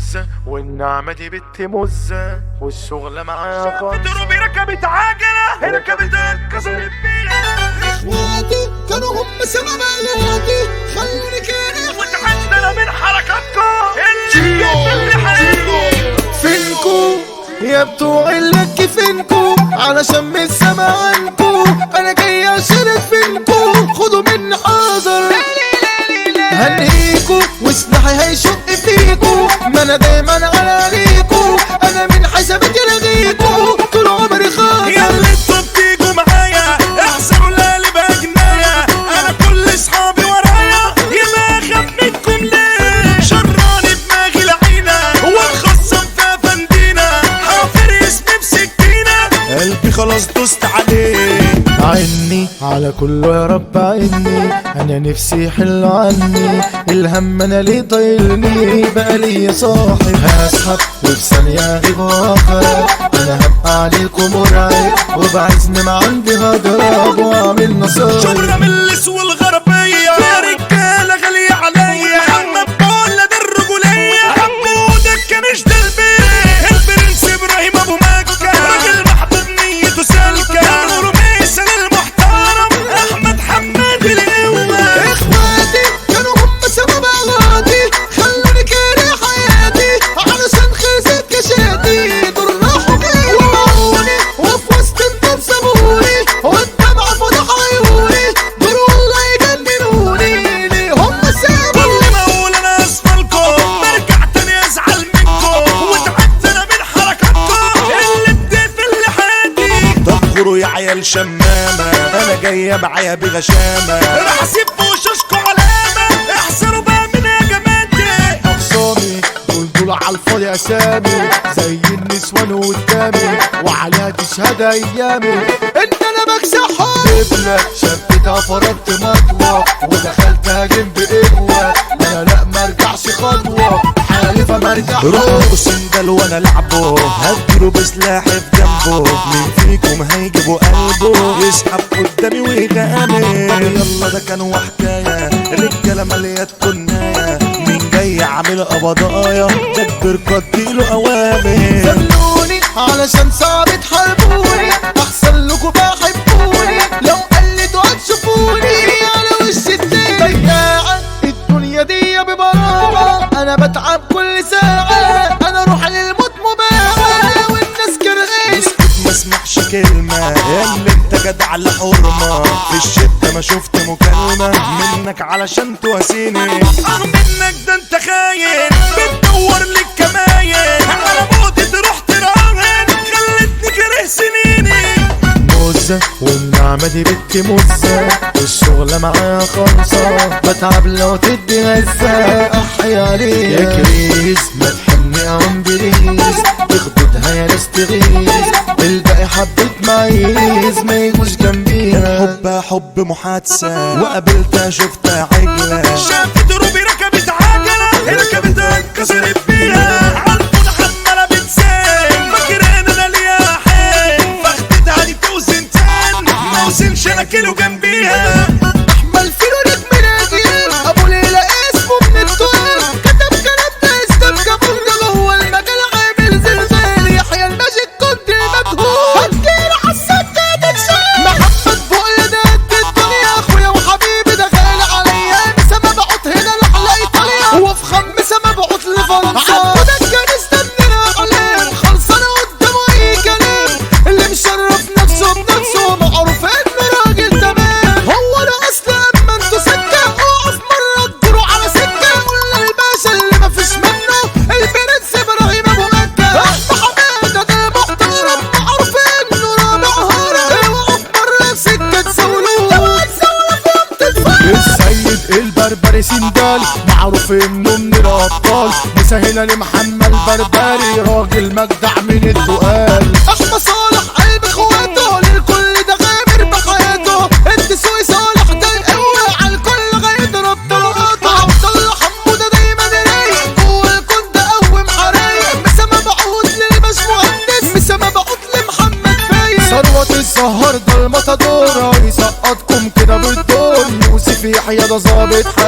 مزة والنعمة دي بنت مزة والشغلة معاها خالصة دروبي ركبت عجلة ركبت اتكسرت بيها اخواتي كانوا هم سبب علاقي خلوني كاره وتعدنا من حركاتكم اللي اللي حقيقي فينكو يا بتوع اللك فينكو علشان من سما عنكو انا جاي اشارك فينكو خدوا مني حذر هنهيكو وسلاحي هيشق فيكو ما انا دايما على ليكو انا من حسابك لغيكو طول عمري يا خاطر اللي انتوا بتيجوا معايا احسبوا اللي بجنايا انا كل اصحابي ورايا يبقى اخاف منكم ليه شراني دماغي لعينة ومخصم في فندينا حافر اسمي بسكينة قلبي خلاص دوست عليه عني على كله يا رب عني انا نفسي يحل عني الهم انا ليه طايلني بقى لي صاحب هسحب وفي ثانية اغيب واخر انا هبقى عليكم مرعب وبعزني ما عندي هضرب واعمل نصايب شبرا من اللس والغربية يا رجالة غالية عليا محمد بولا ده الرجولية عبودك كانش ده البيت البرنس ابراهيم ابو مكة راجل محبوب نيته سالكة نور ميسن المحترم احمد حماد القوة اخواتي كانوا هم سبب اغلاطي خلوني كاره حياتي علشان خسرت كشاتي دول راحوا جاي ومعوني وفي وسط النار سابوني والدمع فتح عيوني دول والله يجننوني ليه هم سابوا كل ما اقول انا اسفلكم برجع تاني ازعل منكم واتعدت انا من حركاتكم اللي اديت اللي حياتي دبروا يا عيال شمامة انا جاية معايا بغشامة راح اسيب في وشوشكوا علامة احذروا بقى من هجماتي اخصامي دول دول على الفاضي اسامي زي النسوان قدامي وعليها تشهد ايامي ان انا بكسحهم ابنة شبتها فرضت مطوة ودخلت هاجم بقوة انا لا مرجعش خطوة حالفة مرجع روحوا سندل وانا لعبه هديله بسلاحي في جنبه مين فيكم هيجيبوا قلبه يسحب قدامي ويغامر يلا ده كان وحكاية رجالة مالية كناية مين جاي عامل قبضايا دبر قديله اوامر زنوني علشان صعب تحاربوني احسن لكم بحبوني لو قلدوا هتشوفوني على وش الدنيا ضياعة الدنيا دي ببراءة انا بتعب كل ساعة انا اروح للموت مباعة والناس كرهاني اسكت ما اسمعش كلمة يا اللي انت جدع على حرمة في الشدة ما شفت مكالمة منك علشان تواسيني اه منك ده انت خاين بتدور لك كماين على موتي تروح تراهن خلتني كاره سنيني مزة والنعمة دي بنت مزة والشغلة معاها خالصة بتعب لو تدي غزة احيا عليك يا كريس ما تحني عم بريز تخبطها يا ناس تغيظ الباقي حبة معيز ما يجوش جنبيها حب حب محادثة وقابلتها شفتها عجلة شافت دروبي ركبت عجلة ركبت اتكسرت بيها عالفون عمالة بتزين فاكر ان انا ليها حين فاخدتها دي توزن تان ما وزنش انا كيلو جنبيها احمل فيلو نجم ناجي ابو ليلى اسمه من الدور كتب كلام ناس تبقى بوجه جوه المجال عامل زلزال يحيى الماجيك كنت مجهول هتجيل حسيت تتشال محمد بقول ده قد الدنيا اخويا وحبيبي ده غالي عليا مسا مبعوت هنا لحلا ايطاليا وفي خمسه مبعوت لفرنسا عبودك كان استنى اعلام خلصانه قدامه اي كلام اللي مشرف نفسه بنفسه معروف انه راجل تمام هو ده اصل اما انتوا سكه اقف مره تدوروا على سكه قلنا الباشا اللي مفيش منه البرنس ابراهيم ابو مكه احمد حماده ده محترم معروف انه رابع هرم اوقف مره في سكه تسولوه لو هتسولوا فوق تتفرج السيد البربري سندال معروف انه من الابطال مسهلة لمحمد البربري راجل مجدع من التقال احمد صالح قلب اخواته للكل ده غامر بحياته انت سوي صالح ده القوة على الكل غيضرب طلقاته عبد الله حمودة دايما رايق جوه الكون ده قوم حرايق مسا مبعوث للباش مهندس مسا مبعوث لمحمد فايق ثروة السهر ده المطادور يسقطكم كده بالدور يوسف يحيى ده ظابط